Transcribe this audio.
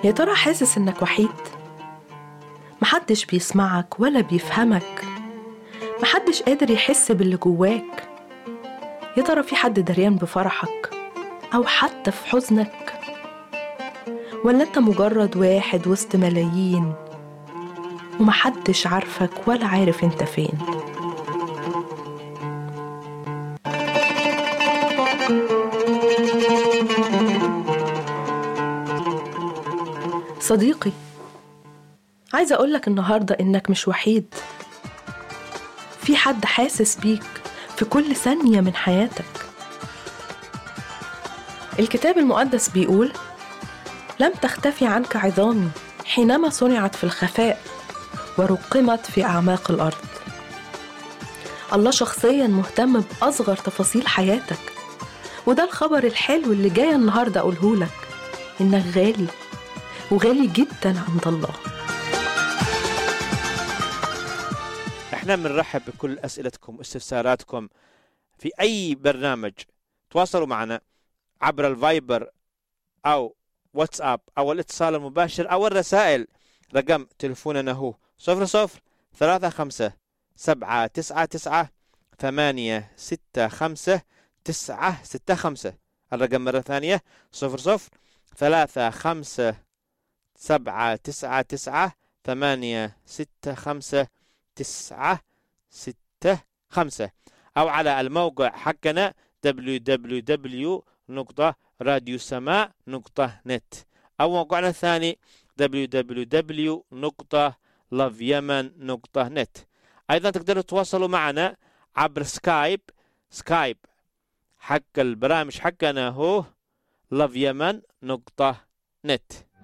يا ترى حاسس إنك وحيد؟ محدش بيسمعك ولا بيفهمك محدش قادر يحس باللي جواك يا ترى في حد دريان بفرحك أو حتى في حزنك ولا أنت مجرد واحد وسط ملايين ومحدش عارفك ولا عارف أنت فين صديقي عايزة أقولك النهاردة إنك مش وحيد في حد حاسس بيك في كل ثانية من حياتك الكتاب المقدس بيقول لم تختفي عنك عظامي حينما صنعت في الخفاء ورقمت في أعماق الأرض الله شخصيا مهتم بأصغر تفاصيل حياتك وده الخبر الحلو اللي جاي النهاردة أقوله لك إنك غالي وغالي جدا عند الله احنا بنرحب بكل اسئلتكم واستفساراتكم في اي برنامج تواصلوا معنا عبر الفايبر او واتساب او الاتصال المباشر او الرسائل رقم تلفوننا هو صفر صفر ثلاثة خمسة سبعة تسعة تسعة ثمانية ستة خمسة تسعة ستة خمسة الرقم مرة ثانية صفر صفر ثلاثة خمسة سبعة تسعة تسعة ثمانية ستة خمسة تسعة ستة خمسة أو على الموقع حقنا www.radiosماء.net أو موقعنا الثاني www.loveyemen.net أيضا تقدروا تتواصلوا معنا عبر سكايب سكايب حق البرامج حقنا هو loveyemen.net